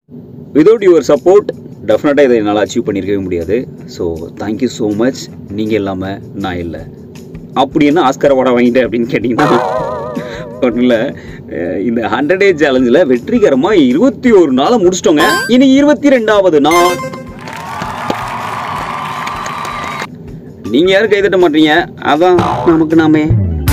without your support டெஃபினட்டாக இதை என்னால் அச்சீவ் பண்ணியிருக்கவே முடியாது ஸோ தேங்க்யூ ஸோ மச் நீங்கள் இல்லாமல் நான் இல்லை அப்படி என்ன ஆஸ்கர் அவார்டை வாங்கிட்டேன் அப்படின்னு கேட்டிங்கன்னா ஒன்றும் இல்லை இந்த ஹண்ட்ரட் டே சேலஞ்சில் வெற்றிகரமாக இருபத்தி ஒரு நாளை முடிச்சிட்டோங்க இனி இருபத்தி ரெண்டாவது நாள் நீங்கள் யாரும் கைதட்ட மாட்டீங்க அதான் நமக்கு நாமே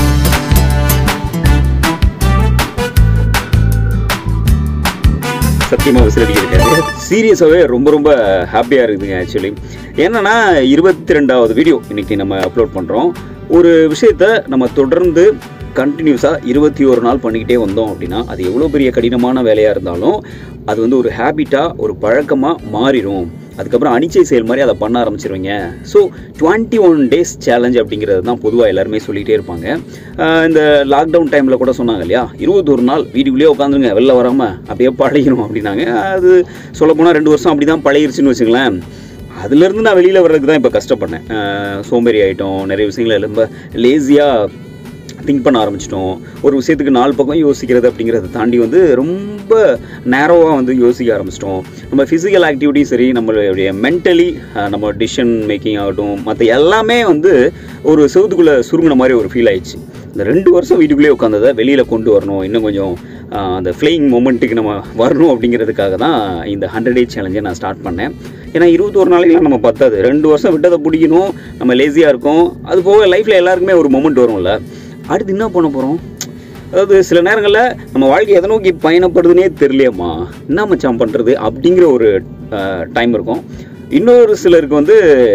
சத்தியமாக விசிலடிக்கிறது சீரியஸாகவே ரொம்ப ரொம்ப ஹாப்பியாக இருக்குதுங்க ஆக்சுவலி என்னன்னா இருபத்தி ரெண்டாவது வீடியோ இன்னைக்கு நம்ம அப்லோட் பண்ணுறோம் ஒரு விஷயத்த நம்ம தொடர்ந்து கண்டினியூஸாக இருபத்தி ஒரு நாள் பண்ணிக்கிட்டே வந்தோம் அப்படின்னா அது எவ்வளோ பெரிய கடினமான வேலையாக இருந்தாலும் அது வந்து ஒரு ஹேபிட்டாக ஒரு பழக்கமாக மாறிடும் அதுக்கப்புறம் அனிச்சை செயல் மாதிரி அதை பண்ண ஆரம்பிச்சிருவீங்க so twenty one days challenge அப்படிங்கிறது தான் பொதுவாக எல்லாருமே சொல்லிகிட்டே இருப்பாங்க ஆஹ் இந்த லாக்டவுன் டைமில் கூட சொன்னாங்க இல்லையா இருபத்தொரு நாள் வீட்டுக்குள்ளேயே உட்காந்துருங்க வெளில வராமல் அப்படியே பழகிடும் அப்படின்னாங்க அது சொல்லப்போனால் ரெண்டு வருஷம் அப்படி தான் பழகிருச்சுன்னு வச்சுங்களேன் அதுலேருந்து நான் வெளியில் வர்றதுக்கு தான் இப்போ கஷ்டப்பட்டேன் ஆஹ் சோம்பேறி ஆகிட்டோம் நிறைய விஷயங்களை ரொம்ப லேசியாக திங்க் பண்ண ஆரம்பிச்சிட்டோம் ஒரு விஷயத்துக்கு நாலு பக்கம் யோசிக்கிறது அப்படிங்கிறத தாண்டி வந்து ரொம்ப நேரோவாக வந்து யோசிக்க ஆரம்பிச்சிட்டோம் நம்ம ஃபிசிக்கல் ஆக்டிவிட்டி சரி நம்மளுடைய மென்டலி நம்ம டிசிஷன் மேக்கிங் ஆகட்டும் மற்ற எல்லாமே வந்து ஒரு செவத்துக்குள்ளே சுருங்கின மாதிரி ஒரு ஃபீல் ஆயிடுச்சு இந்த ரெண்டு வருஷம் வீட்டுக்குள்ளேயே உட்காந்ததை வெளியில் கொண்டு வரணும் இன்னும் கொஞ்சம் ஆஹ், அந்த ஃப்ளையிங் மொமெண்ட்டுக்கு நம்ம வரணும் அப்படிங்கிறதுக்காக தான் இந்த ஹண்ட்ரட் டே சேலஞ்சை நான் ஸ்டார்ட் பண்ணேன் ஏன்னா இருபத்தொரு நாளைக்குலாம் நம்ம பத்தாது ரெண்டு வருஷம் விட்டதை பிடிக்கணும் நம்ம லேசியாக இருக்கோம் அது போக லைஃப்பில் எல்லாருக்குமே ஒரு மொமெண்ட் வரும்ல அடுத்து என்ன பண்ண போகிறோம் அதாவது சில நேரங்களில் நம்ம வாழ்க்கை எதை நோக்கி பயணப்படுதுன்னே தெரியலையம்மா என்ன மச்சான் பண்ணுறது அப்படிங்கிற ஒரு டைம் இருக்கும் இன்னொரு சிலருக்கு வந்து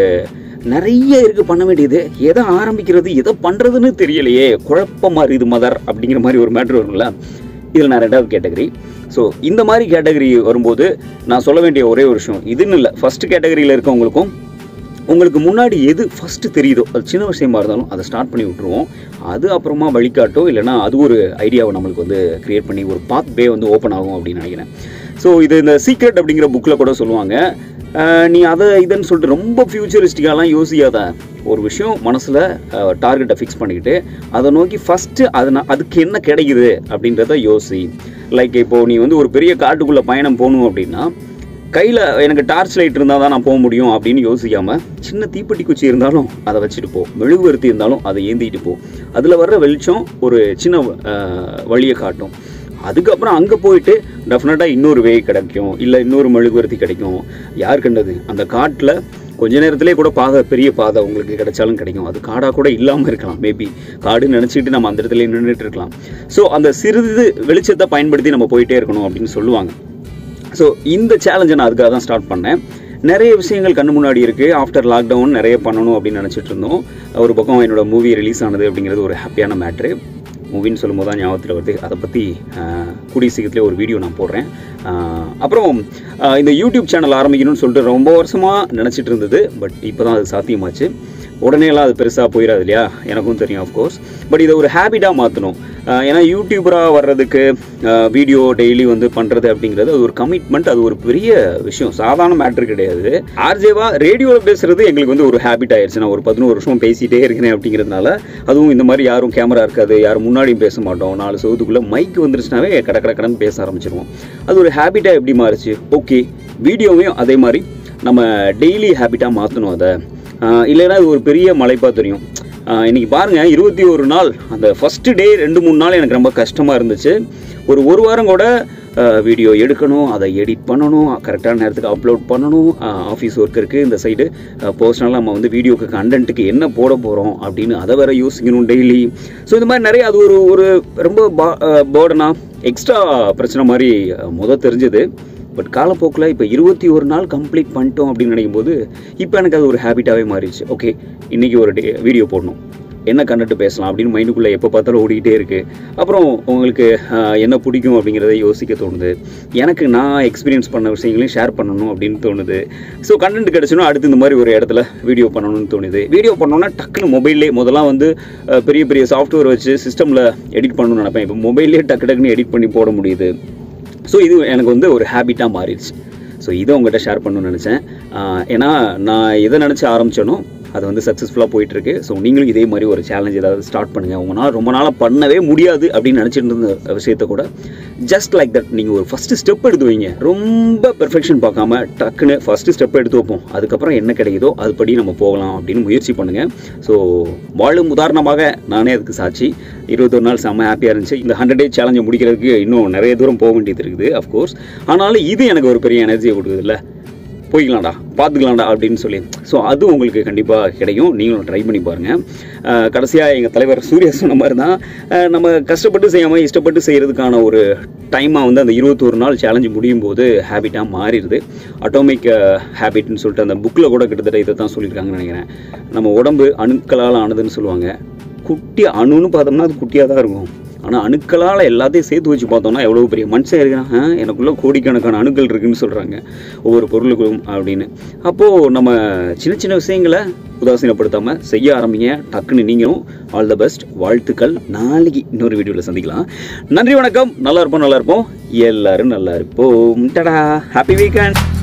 நிறைய இருக்கு பண்ண வேண்டியது எதை ஆரம்பிக்கிறது எதை பண்ணுறதுன்னு தெரியலையே குழப்பமா இருக்குது மதர் அப்படிங்கிற மாதிரி ஒரு மேட்ரு வரும்ல இதில் நான் ரெண்டாவது கேட்டகரி ஸோ இந்த மாதிரி கேட்டகரி வரும்போது நான் சொல்ல வேண்டிய ஒரே ஒரு விஷயம் இதுன்னு இல்லை ஃபர்ஸ்ட் கேட்டகரியில் இருக்கவங்களுக்கும் உங்களுக்கு முன்னாடி எது ஃபஸ்ட்டு தெரியுதோ அது சின்ன விஷயமா இருந்தாலும் அதை ஸ்டார்ட் பண்ணி விட்ருவோம் அது அப்புறமா வழிகாட்டோ இல்லைனா அது ஒரு ஐடியாவை நம்மளுக்கு வந்து கிரியேட் பண்ணி ஒரு பாத் வே வந்து ஓப்பன் ஆகும் அப்படின்னு நினைக்கிறேன் ஸோ இது இந்த சீக்ரெட் அப்படிங்கிற புக்கில் கூட சொல்லுவாங்க அஹ், நீ அதை இதுன்னு சொல்லிட்டு ரொம்ப ஃபியூச்சரிஸ்டிக்காலாம் யோசிக்காத ஒரு விஷயம் மனசில் டார்கெட்டை ஃபிக்ஸ் பண்ணிக்கிட்டு அதை நோக்கி ஃபஸ்ட்டு அது நான் அதுக்கு என்ன கிடைக்குது அப்படின்றத யோசி லைக் இப்போது நீ வந்து ஒரு பெரிய காட்டுக்குள்ளே பயணம் போகணும் அப்படின்னா கையில் எனக்கு டார்ச் லைட் இருந்தால் தான் நான் போக முடியும் அப்படின்னு யோசிக்காமல் சின்ன தீப்பெட்டி குச்சி இருந்தாலும் அதை வச்சுட்டு போ மெழுகுவர்த்தி இருந்தாலும் அதை ஏந்திட்டு போ அதில் வர்ற வெளிச்சம் ஒரு சின்ன அஹ், வழியை காட்டும் அதுக்கப்புறம் அங்கே போயிட்டு டெஃபினட்டாக இன்னொரு வே கிடைக்கும் இல்லை இன்னொரு மெழுகுவர்த்தி கிடைக்கும் யார் கண்டது அந்த காட்டில் கொஞ்ச நேரத்திலே கூட பாதை பெரிய பாதை உங்களுக்கு கிடைச்சாலும் கிடைக்கும் அது காடாக கூட இல்லாமல் இருக்கலாம் மேபி காடுன்னு நினச்சிக்கிட்டு நம்ம அந்த இடத்துல நின்றுட்டு இருக்கலாம் ஸோ அந்த சிறிது வெளிச்சத்தை பயன்படுத்தி நம்ம போயிட்டே இருக்கணும் அப்படின்னு சொல்லுவாங்க ஸோ இந்த சேலஞ்சை நான் அதுக்காக தான் ஸ்டார்ட் பண்ணேன் நிறைய விஷயங்கள் கண்ணு முன்னாடி இருக்குது ஆஃப்டர் லாக்டவுன் நிறைய பண்ணணும் அப்படின்னு நினச்சிட்டு இருந்தோம் ஒரு பக்கம் என்னோட மூவி ரிலீஸ் ஆனது அப்படிங்கிறது ஒரு ஹாப்பியான மேட்ரு மூவின்னு சொல்லும்போது தான் ஞாபகத்தில் வருது அதை பற்றி கூடிய சீக்கிரத்திலே ஒரு வீடியோ நான் போடுறேன் ஆஹ் அப்புறம் ஆஹ் இந்த யூடியூப் சேனல் ஆரம்பிக்கணும்னு சொல்லிட்டு ரொம்ப வருஷமாக நினச்சிட்டு இருந்தது பட் இப்போ தான் அது சாத்தியமாச்சு உடனே எல்லாம் அது பெருசாக போயிடாது இல்லையா எனக்கும் தெரியும் ஆஃப்கோர்ஸ் பட் இதை ஒரு ஹேபிட்டாக மாற்றணும் ஏன்னா யூடியூபராக வர்றதுக்கு வீடியோ டெய்லி வந்து பண்ணுறது அப்படிங்கிறது அது ஒரு கமிட்மெண்ட் அது ஒரு பெரிய விஷயம் சாதாரண மேட்ரு கிடையாது ஆர்ஜேவா ரேடியோவில் பேசுறது எங்களுக்கு வந்து ஒரு ஹேபிட் ஆயிடுச்சு நான் ஒரு பதினோரு வருஷம் பேசிகிட்டே இருக்கிறேன் அப்படிங்கிறதுனால அதுவும் இந்த மாதிரி யாரும் கேமரா இருக்காது யாரும் முன்னாடியும் பேச மாட்டோம் நாலு செவத்துக்குள்ளே மைக் வந்துருச்சுனாவே கடை கடை கடன் பேச ஆரம்பிச்சிருவோம் அது ஒரு ஹேபிட்டாக எப்படி மாறுச்சு ஓகே வீடியோவையும் அதே மாதிரி நம்ம டெய்லி ஹேபிட்டாக மாற்றணும் அதை ஆஹ் இல்லைன்னா இது ஒரு பெரிய மலைப்பா தெரியும் ஆஹ் இன்னைக்கு பாருங்க இருபத்தி ஒரு நாள் அந்த ஃபர்ஸ்ட் டே ரெண்டு மூணு நாள் எனக்கு ரொம்ப கஷ்டமாக இருந்துச்சு ஒரு ஒரு வாரம் கூட வீடியோ எடுக்கணும் அதை எடிட் பண்ணணும் கரெக்டான நேரத்துக்கு அப்லோட் பண்ணணும் ஆஃபீஸ் ஒர்க் இருக்குது இந்த சைடு பர்சனலாக நம்ம வந்து வீடியோக்கு கண்டென்ட்டுக்கு என்ன போட போகிறோம் அப்படின்னு அதை வேற யோசிக்கணும் டெய்லி ஸோ இந்த மாதிரி நிறைய அது ஒரு ஒரு ரொம்ப பேர்டனாக எக்ஸ்ட்ரா பிரச்சனை மாதிரி அஹ், முத தெரிஞ்சது பட் காலப்போக்கில் இப்போ இருபத்தி ஒரு நாள் கம்ப்ளீட் பண்ணிட்டோம் அப்படின்னு நினைக்கும் போது இப்போ எனக்கு அது ஒரு ஹேபிட்டாகவே மாறிடுச்சு ஓகே இன்றைக்கி ஒரு டே வீடியோ போடணும் என்ன கண்டென்ட் பேசலாம் அப்படின்னு மைண்டுக்குள்ளே எப்போ பார்த்தாலும் ஓடிக்கிட்டே இருக்குது அப்புறம் உங்களுக்கு ஆஹ், என்ன பிடிக்கும் அப்படிங்கிறத யோசிக்க தோணுது எனக்கு நான் எக்ஸ்பீரியன்ஸ் பண்ண விஷயங்களையும் ஷேர் பண்ணணும் அப்படின்னு தோணுது ஸோ கண்டென்ட் கிடச்சுன்னா அடுத்து இந்த மாதிரி ஒரு இடத்துல வீடியோ பண்ணணும்னு தோணுது வீடியோ பண்ணோன்னா டக்குன்னு மொபைல்லே முதல்லாம் வந்து ஆஹ், பெரிய பெரிய சாஃப்ட்வேர் வச்சு சிஸ்டமில் எடிட் பண்ணணும்னு நினைப்பேன் இப்போ மொபைல்லே டக்கு டக்குன்னு எடிட் பண்ணி போட முடியுது ஸோ இது எனக்கு வந்து ஒரு ஹேபிட்டாக மாறிடுச்சு ஸோ இதை உங்கள்கிட்ட ஷேர் பண்ணணும்னு நினச்சேன் ஆஹ் ஏன்னா நான் எதை நினச்சி ஆரம்பிச்சேனோ அது வந்து சக்ஸஸ்ஃபுல்லாக போயிட்டுருக்கு ஸோ நீங்களும் இதே மாதிரி ஒரு சேலஞ்ச் ஏதாவது ஸ்டார்ட் பண்ணுங்கள் உங்களால் ரொம்ப நாளாக பண்ணவே முடியாது அப்படின்னு நினச்சிட்டு இருந்த விஷயத்த கூட ஜஸ்ட் லைக் தட் நீங்கள் ஒரு ஃபஸ்ட்டு ஸ்டெப் எடுத்து வைங்க ரொம்ப பெர்ஃபெக்ஷன் பார்க்காம டக்குன்னு ஃபஸ்ட்டு ஸ்டெப் எடுத்து வைப்போம் அதுக்கப்புறம் என்ன கிடைக்குதோ அதுபடி நம்ம போகலாம் அப்படின்னு முயற்சி பண்ணுங்கள் ஸோ வாழும் உதாரணமாக நானே அதுக்கு சாட்சி இருபத்தொரு நாள் செம்ம ஹாப்பியாக இருந்துச்சு இந்த ஹண்ட்ரட் டே சேலஞ்சை முடிக்கிறதுக்கு இன்னும் நிறைய தூரம் போக வேண்டியது இருக்குது அஃப்கோர்ஸ் ஆனாலும் இது எனக்கு ஒரு பெரிய எனர்ஜியை கொடுக்குது இல்லை போய்க்கலாம்டா பார்த்துக்கலாம்டா அப்படின்னு சொல்லி ஸோ அது உங்களுக்கு கண்டிப்பாக கிடைக்கும் நீங்களும் ட்ரை பண்ணி பாருங்கள் கடைசியாக எங்கள் தலைவர் சூர்யா சொன்ன மாதிரி தான் அஹ், நம்ம கஷ்டப்பட்டு செய்யாமல் இஷ்டப்பட்டு செய்கிறதுக்கான ஒரு டைமாக வந்து அந்த இருபத்தோரு நாள் சேலஞ்சு முடியும் போது ஹேபிட்டாக மாறிடுது அட்டோமிக் ஹேபிட்னு சொல்லிட்டு அந்த புக்கில் கூட கிட்டத்தட்ட இதை தான் சொல்லியிருக்காங்கன்னு நினைக்கிறேன் நம்ம உடம்பு அணுக்களால் ஆனதுன்னு சொல்லுவாங்க குட்டி அணுன்னு பார்த்தோம்னா அது குட்டியாக தான் இருக்கும் ஆனால் அணுக்களால் எல்லாத்தையும் சேர்த்து வச்சு பார்த்தோம்னா எவ்வளோ பெரிய மனுஷன் இருக்கிறான் ஆ, எனக்குள்ள கோடிக்கணக்கான அணுக்கள் இருக்குன்னு சொல்கிறாங்க ஒவ்வொரு பொருளுக்கும் அப்படின்னு அப்போது நம்ம சின்ன சின்ன விஷயங்களை உதாசீனப்படுத்தாமல் செய்ய ஆரம்பிங்க டக்குன்னு நீங்களும் ஆல் த பெஸ்ட் வாழ்த்துக்கள் நாளைக்கு இன்னொரு வீடியோவில் சந்திக்கலாம் நன்றி வணக்கம் நல்லா இருப்போம் நல்லா இருப்போம் எல்லாரும் நல்லா இருப்போம் டடா ஹாப்பி வீக்கெண்ட்